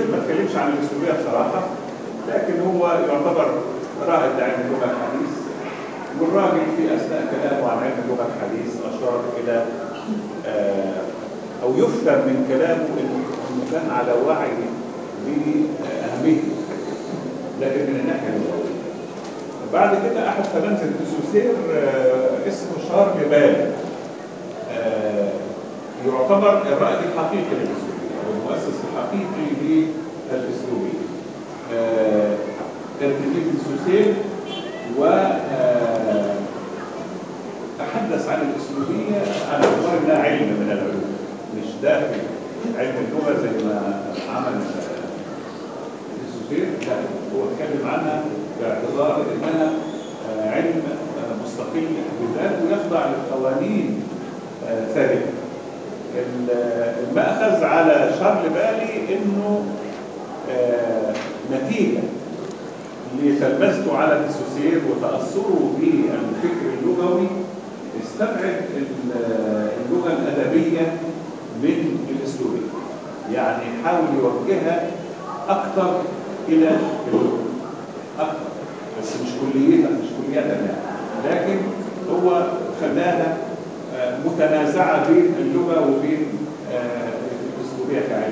ما اتكلمش عن الاسلوبيه بصراحه لكن هو يعتبر رائد علم اللغه الحديث والراجل في اثناء كلامه عن علم اللغه الحديث اشار الى آه، او يفهم من كلامه انه إنه كان على وعي باهميته لكن من الناحيه اللغويه بعد كده احد تلامذه السوسير آه، اسمه شارل بال آه، يعتبر الرائد الحقيقي للاسلوبيه او المؤسس الحقيقي للاسلوبيه آه، ارتديت السوسير و آه، تحدث عن الاسلوبيه على اعتبار انها علم من العلوم مش داخل علم اللغه زي ما عمل آه، السوسير لا هو اتكلم عنها باعتبار انها آه، علم آه، مستقل بذاته يخضع لقوانين آه، ثابته ال- المأخذ على شارل بالي انه آه، نتيجه لتلمذته على السوسير وتأثره بالفكر اللغوي استبعد ال- اللغة الأدبية من الأسلوبية يعني حاول يوجهها أكثر إلى اللغة أكثر بس مش كليتها مش كليتها يعني لكن هو خلاها آه، متنازعة بين اللغة وبين آه، الأسلوبية كعلم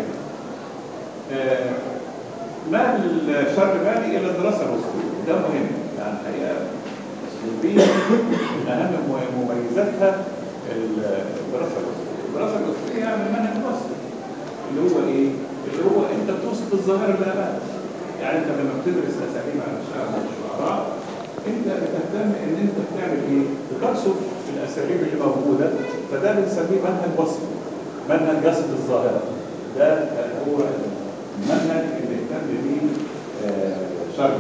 آه، مال شر بالي الى الدراسه الاسلوبيه ده مهم يعني الحقيقه الاسلوبيه من اهم مم- مميزاتها الدراسه الاسلوبيه الدراسه الاسلوبيه يعني المنهج المصري اللي هو ايه؟ اللي هو انت بتوصف الظاهره بلا بأس يعني انت لما بتدرس اساليب على الشعر والشعراء انت بتهتم ان انت بتعمل ايه؟ بترصف الاساليب اللي موجوده فده بنسميه منهج وصفي منهج قصد الظاهره ده هو المنهج اللي اهتم بيه آه، شارل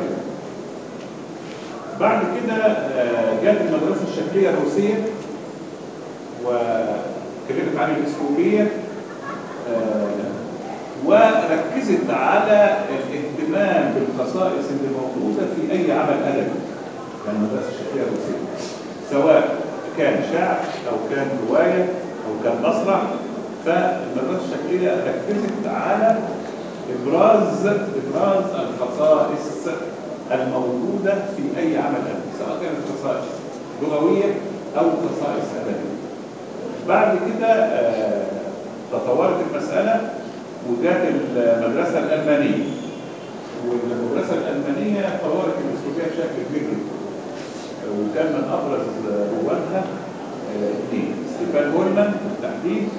بعد كده آه، جت المدرسه الشكليه الروسيه واتكلمت عن الاسلوبيه آه، وركزت على الاهتمام بالخصائص اللي موجوده في اي عمل ادبي يعني المدرسه الشكليه الروسيه سواء كان شعر او كان روايه او كان مسرح فالمدرسه الشكليه ركزت على ابراز ابراز الخصائص الموجوده في اي عمل ادبي سواء كانت خصائص لغويه او خصائص ادبيه بعد كده آه، تطورت المساله وجات المدرسه الالمانيه والمدرسه الالمانيه طورت الاسلوبيه بشكل كبير جدا وكان من ابرز روادها آه، اثنين ستيفان هولمان بالتحديد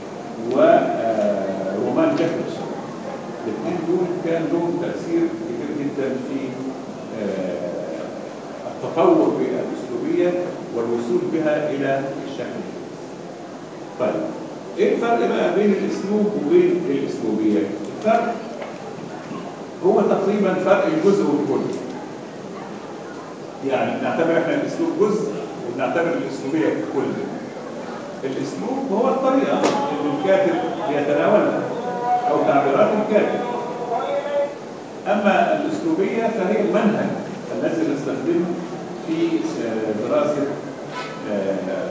ورومان جيفرسون الاثنين دول كان لهم تاثير كبير جدا في آه، التطور بالاسلوبيه والوصول بها الى الشكل طيب ايه الفرق بقى بين الاسلوب وبين الاسلوبيه الفرق هو تقريبا فرق الجزء والكل يعني بنعتبر احنا الاسلوب جزء وبنعتبر الاسلوبيه كل الاسلوب هو الطريقه اللي الكاتب بيتناولها او تعبيرات الكاتب اما الاسلوبيه فهي المنهج الذي نستخدمه في آه، دراسه آه،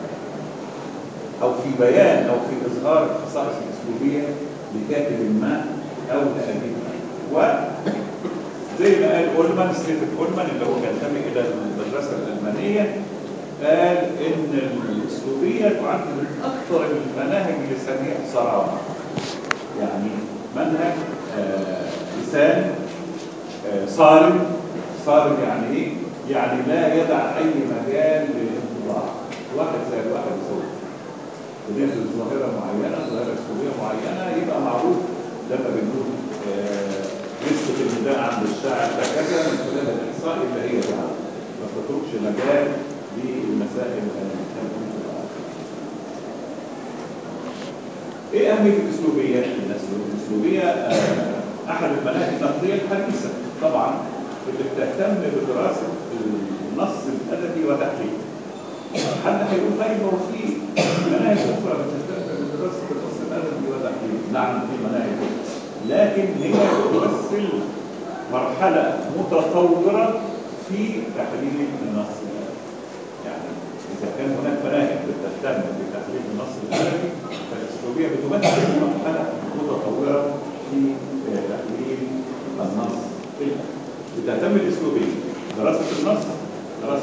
او في بيان او في اظهار الخصائص الاسلوبيه لكاتب ما او لاديب ما وزي ما قال اولمان ستيفن اولمان اللي هو بينتمي الى المدرسه الالمانيه قال ان الاسلوبيه تعد من اكثر المناهج اللسانيه صراحه يعني منهج آه، لسان آه، صارم صارم يعني ايه؟ يعني لا يدع اي مجال للانطباع واحد زي الواحد يسوي وداخل ظاهره معينه ظاهره اسلوبيه معينه يبقى معروف لما بنقول آه، نسبه النداء عند الشاعر كذا من خلال الاحصاء اللي هي ده ما تتركش مجال للمسائل الانطباع ايه اهميه الاسلوبيه؟ الاسلوبيه آه، احد المناهج النقديه الحديثه طبعا اللي بتهتم بدراسه النص الادبي وتحليله. حد هيقول طيب هو في مناهج اخرى بتهتم بدراسه النص الادبي وتحليله، نعم في مناهج أخرى. لكن هي تمثل مرحله متطوره في تحليل النص الادبي. يعني اذا كان هناك مناهج بتهتم بتحليل النص الادبي فالاسلوبيه بتمثل مرحله متطوره في آه،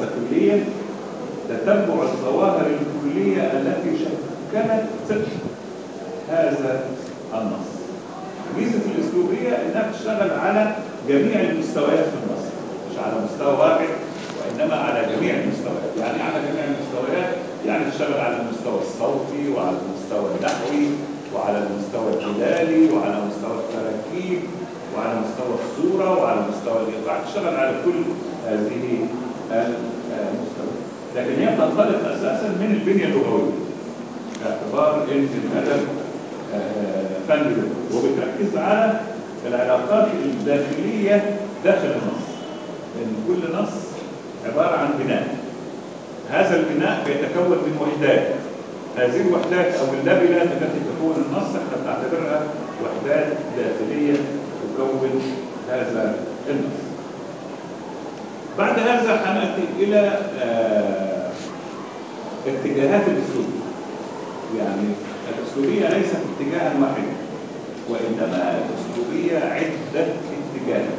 كليا تتبع الظواهر الكلية التي شكلت هذا النص ميزة الأسلوبية إنها بتشتغل على جميع المستويات في النص مش على مستوى واحد وإنما على جميع المستويات يعني على جميع المستويات يعني تشتغل على المستوى الصوتي وعلى المستوى النحوي وعلى المستوى الدلالي وعلى مستوى التراكيب وعلى مستوى الصورة وعلى مستوى الإيقاع تشتغل على كل هذه المستويات لكن هي تنطلق أساسا من البنية اللغوية باعتبار ان الادب فن لغوي وبتركز على العلاقات الداخليه داخل النص لان كل نص عباره عن بناء هذا البناء بيتكون من وحدات هذه الوحدات او اللبنه التي تكون النص احنا بنعتبرها وحدات داخليه تكون هذا النص بعد هذا هناتي الى آه اتجاهات الاسلوب يعني الأسلوبية ليست اتجاها واحدا وإنما الأسلوبية عدة اتجاهات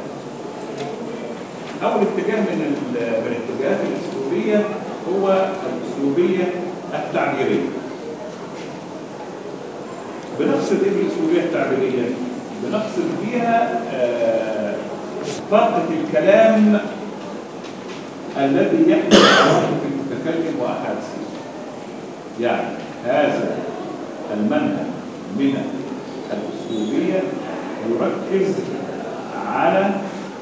أول اتجاه من من الاتجاهات الأسلوبية هو الأسلوبية التعبيرية بنقصد إيه بالأسلوبية التعبيرية؟ بنقصد بيها آه طاقة الكلام الذي يحمل عواطف المتكلم وأحاسيسه يعني هذا المنهج من الأسلوبية يركز على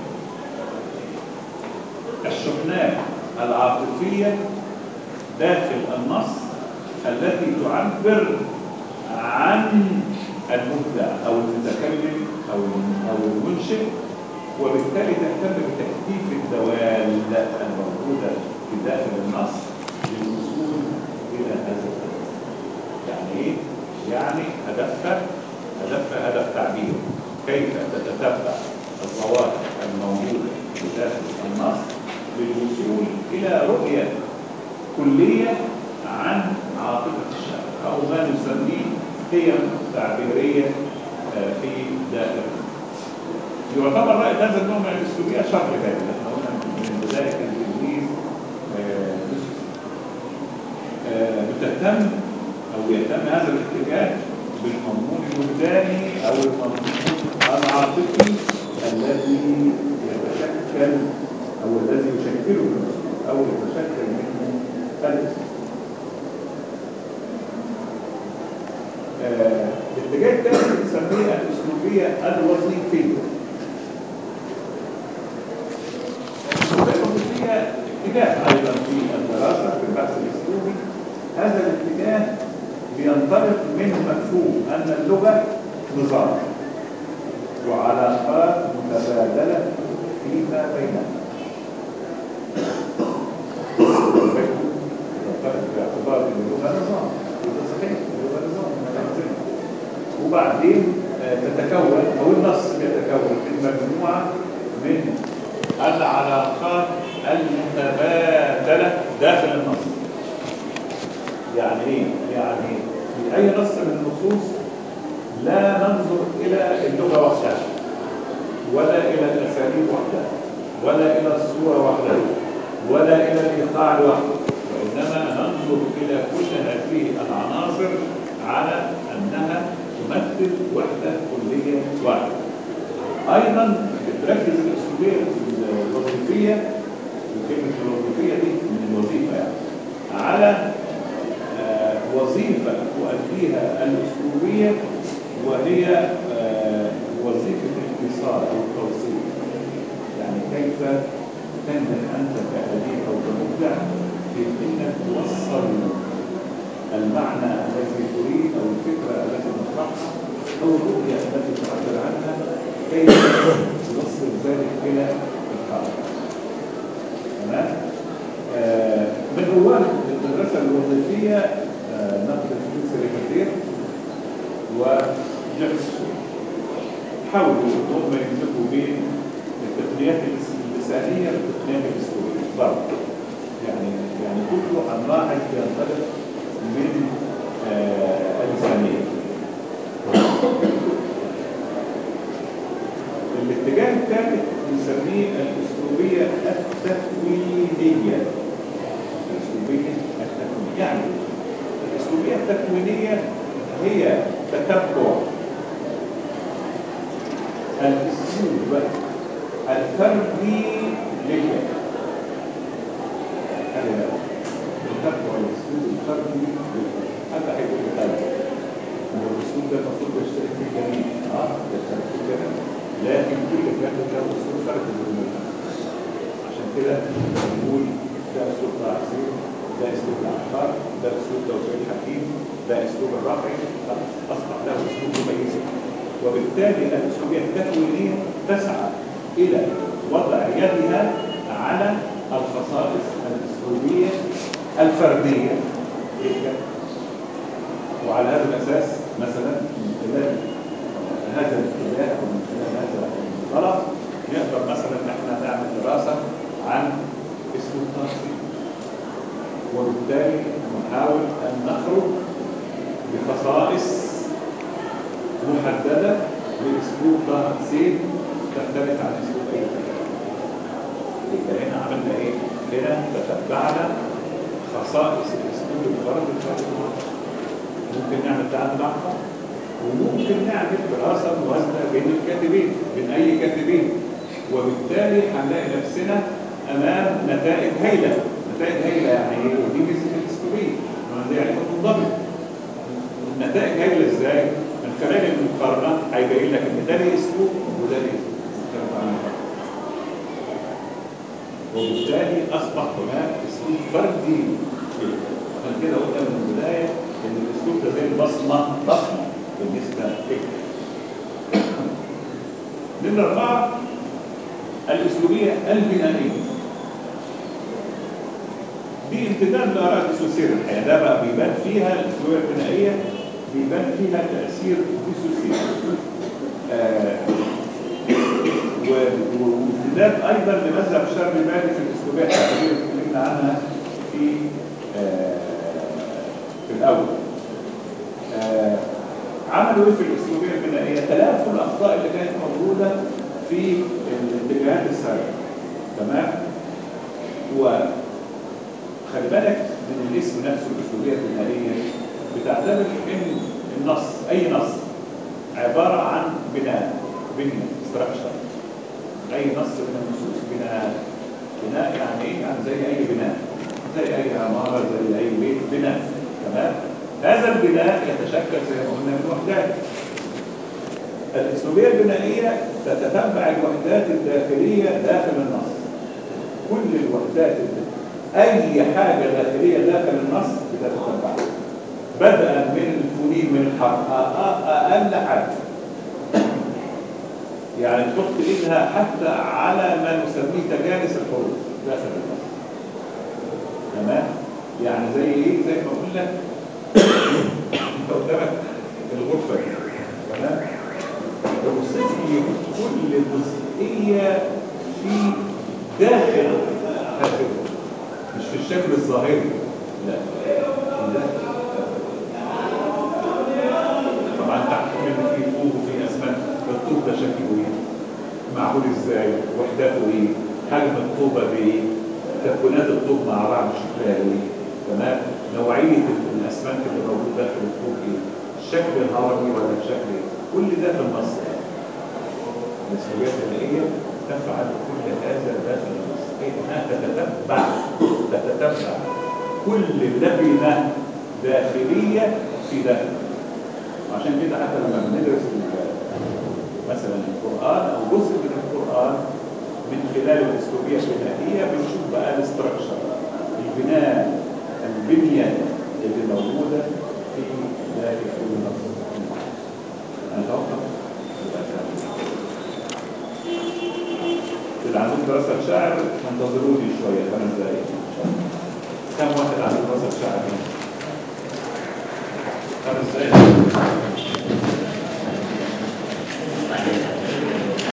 الشحنات العاطفية داخل النص التي تعبر عن المبدع أو المتكلم أو أو المنشئ وبالتالي تهتم بتكثيف الدوال الموجودة في داخل النص للوصول إلى هذا الهدف. يعني إيه؟ يعني هدفها هدفها هدف تعبير كيف تتتبع الظواهر الموجودة في داخل النص للوصول إلى رؤية كلية عن عاطفة الشعب أو ما نسميه قيم تعبيرية في داخل النص. يعتبر رائد هذا النوع من الأسلوبية شرط ذلك احنا قلنا من بداية التلميذ بتهتم او يهتم هذا الاتجاه بالمضمون الوجداني او المضمون العاطفي الذي يتشكل او الذي يشكله او يتشكل منه الاسم. آه الاتجاه الثاني بنسميه الاسلوبيه الوظيفيه. الاسلوبيه الوظيفيه اتجاه ايضا في الدراسه في البحث الاسلوبي هذا الاتجاه بينطلق من مفهوم ان اللغه نظام وعلاقات متبادله فيما بينها تنطلق باعتبار ان اللغه نظام وده صحيح اللغه نظام وبعدين تتكون او النص يتكون من مجموعه من العلاقات المتبادله داخل النص يعني ايه؟ يعني في اي نص من النصوص لا ننظر الى اللغه وحدها ولا الى الاساليب وحدها ولا الى الصوره وحدها ولا الى الايقاع لوحده وانما ننظر الى كل هذه العناصر على انها تمثل وحده كليه واحده ايضا بتركز الاسلوبيه الوظيفيه وكلمه الوظيفيه دي من الوظيفه يعني على وظيفة تؤديها الأسلوبية وهي وظيفة الاتصال أو التوصيل يعني كيف تنجح أنت كأديب أو كمبدع في أنك توصل المعنى الذي تريد أو الفكرة التي تطرحها أو الرؤية التي تعبر عنها كيف توصل ذلك إلى القارئ تمام؟ من رواد المدرسة الوظيفية نقل الفلوس الكثير وجبس حاولوا هم يمسكوا بين التقنيات اللسانية والتقنيات الأسلوبية برضه يعني يعني كله هنلاحظ ينطلق من آه اللسانية الاتجاه الثالث نسميه الأسلوبية التكوينية يعني الاسلوبيه التكوينيه هي تتبع الاسلوب الفردي للفعل خلي بالك تتبع الاسلوب الفردي للفعل هذا هيكون مثال ان الاسلوب ده المفروض يشترك فيه الجميع اه يشترك فيه الجميع لكن كل فعل له اسلوب فردي بالمناسبه عشان كده بنقول ده اسلوب تعصير ده اسلوب العقار ده اسلوب توزيع الحكيم ده اسلوب الرفع اصبح له اسلوب مميز وبالتالي الاسلوبيه التكوينيه تسعى الى وضع يدها على الخصائص الاسلوبيه الفرديه وعلى هذا الاساس مثلا من خلال هذا الاتجاه او من خلال هذا المنطلق نقدر مثلا ان احنا نعمل دراسه عن اسلوب تنصيب وبالتالي نحاول ان نخرج بخصائص محدده لاسلوب طه حسين تختلف عن اسلوب اي يبقى هنا عملنا ايه؟ هنا تتبعنا خصائص الاسلوب الفردي الفردي ممكن نعمل تعامل احمر وممكن نعمل دراسه موازنه بين الكاتبين بين اي كاتبين وبالتالي هنلاقي نفسنا امام نتائج هايله نتائج هايله يعني ايه؟ ودي ميزه الاسلوبيه دي يعني منضبط النتائج هايله ازاي؟ من خلال المقارنه هيبين لك ان ده ليه اسلوب وده ليه اسلوب وبالتالي اصبح هناك اسلوب فردي عشان كده قلنا من البدايه ان الاسلوب ده زي البصمه بصمه بالنسبه لك نمرة أربعة الأسلوبية البنائية دي امتداد لآراء ديسوسير الحقيقة ده بقى بيبان فيها الأسلوبية البنائية بيبان فيها تأثير ديسوسير آه وامتداد أيضا لمذهب شرق بالي في الأسلوبية التعبيرية اللي اتكلمنا عنها في آه في الأول آه عملوا ايه في الاسلوبيه البنائيه؟ تلافوا الاخطاء اللي كانت موجوده في الاتجاهات السابقه. تمام؟ وخلي بالك من الاسم نفسه الاسلوبيه البنائيه بتعتبر ان النص اي نص عباره عن بناء بنيه ستراكشر اي نص من النصوص بناء بناء يعني ايه؟ يعني زي اي بناء زي اي عماره زي اي بيت بناء تمام؟ هذا البناء يتشكل زي ما قلنا من وحدات الاسلوبيه البنائيه تتتبع الوحدات الداخليه داخل النص كل الوحدات اي حاجه داخليه داخل النص بتتتبعها بدءا من الفونيم من الحرف اقل حاجه يعني تحط ايدها حتى على ما نسميه تجانس الحروف داخل النص تمام يعني زي ايه زي ما قلنا انت قدامك الغرفه دي تمام تبص في كل جزئيه في داخل هذه مش في الشكل الظاهري لا طبعا تحت منه في طوب وفي اسمنت الطوب ده شكله ايه معمول ازاي وحداته ايه حجم الطوبه بايه تكوينات الطوب مع بعض شكلها ايه تمام نوعيه الاسمنت اللي موجود داخل الطوب ايه الشكل الهرمي ولا الشكل ايه كل ده في النص المسؤوليات البنائيه تفعل كل هذا داخل النص اي انها تتتبع تتتبع كل لبنه داخليه في داخل عشان كده حتى لما بندرس مثلا القران او جزء من القران من خلال الاسلوبيه البنائيه بنشوف بقى الاستراكشر البناء البنيه اللي موجوده في داخل كل نص انا اتوقع اللي عندهم دراسه شعر انتظروني شويه خمس دقائق كم واحد عنده دراسه شعر هنا؟ خمس دقائق